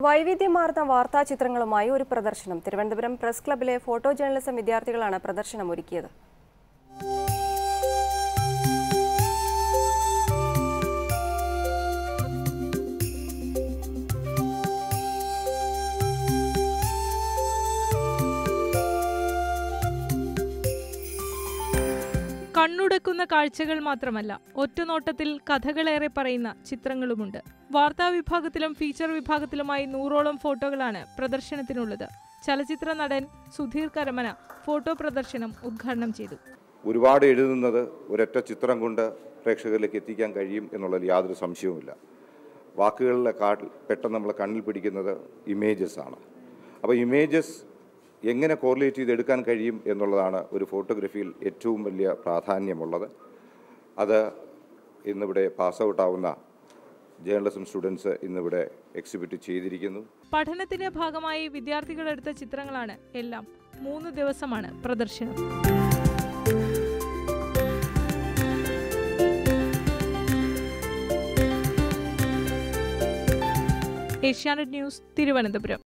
വൈവിധ്യമാർന്ന വാർത്താ ചിത്രങ്ങളുമായി ഒരു പ്രദർശനം തിരുവനന്തപുരം പ്രസ് ക്ലബിലെ ഫോട്ടോ ജേർണലിസം വിദ്യാർത്ഥികളാണ് പ്രദർശനം ഒരുക്കിയത് കണ്ണുടക്കുന്ന കാഴ്ചകൾ മാത്രമല്ല ഒറ്റനോട്ടത്തിൽ കഥകളേറെ പറയുന്ന ചിത്രങ്ങളുമുണ്ട് വാർത്താ വിഭാഗത്തിലും ഫീച്ചർ വിഭാഗത്തിലുമായി നൂറോളം ഫോട്ടോകളാണ് പ്രദർശനത്തിനുള്ളത് ചലച്ചിത്ര നടൻ സുധീർ കരമന ഫോട്ടോ പ്രദർശനം ഉദ്ഘാടനം ചെയ്തു ഒരുപാട് എഴുതുന്നത് ഒരൊറ്റ ചിത്രം കൊണ്ട് പ്രേക്ഷകരിലേക്ക് എത്തിക്കാൻ കഴിയും എന്നുള്ളതിൽ യാതൊരു സംശയവുമില്ല വാക്കുകളിലെ കാട്ടിൽ പെട്ടെന്ന് നമ്മൾ കണ്ണിൽ പിടിക്കുന്നത് ഇമേജസ് ആണ് അപ്പോൾ ഇമേജസ് എങ്ങനെ കോറിലേറ്റ് ചെയ്ത് എടുക്കാൻ കഴിയും എന്നുള്ളതാണ് ഒരു ഫോട്ടോഗ്രാഫിയിൽ ഏറ്റവും വലിയ പ്രാധാന്യമുള്ളത് അത് ഇന്നിവിടെ പാസ് ഔട്ട് ആവുന്ന ജേർണലിസം സ്റ്റുഡൻസ് ഇന്നിവിടെ എക്സിബിറ്റ് ചെയ്തിരിക്കുന്നു പഠനത്തിന്റെ ഭാഗമായി വിദ്യാർത്ഥികൾ എടുത്ത ചിത്രങ്ങളാണ് എല്ലാം മൂന്ന് ദിവസമാണ് പ്രദർശനം ഏഷ്യാനെറ്റ് ന്യൂസ് തിരുവനന്തപുരം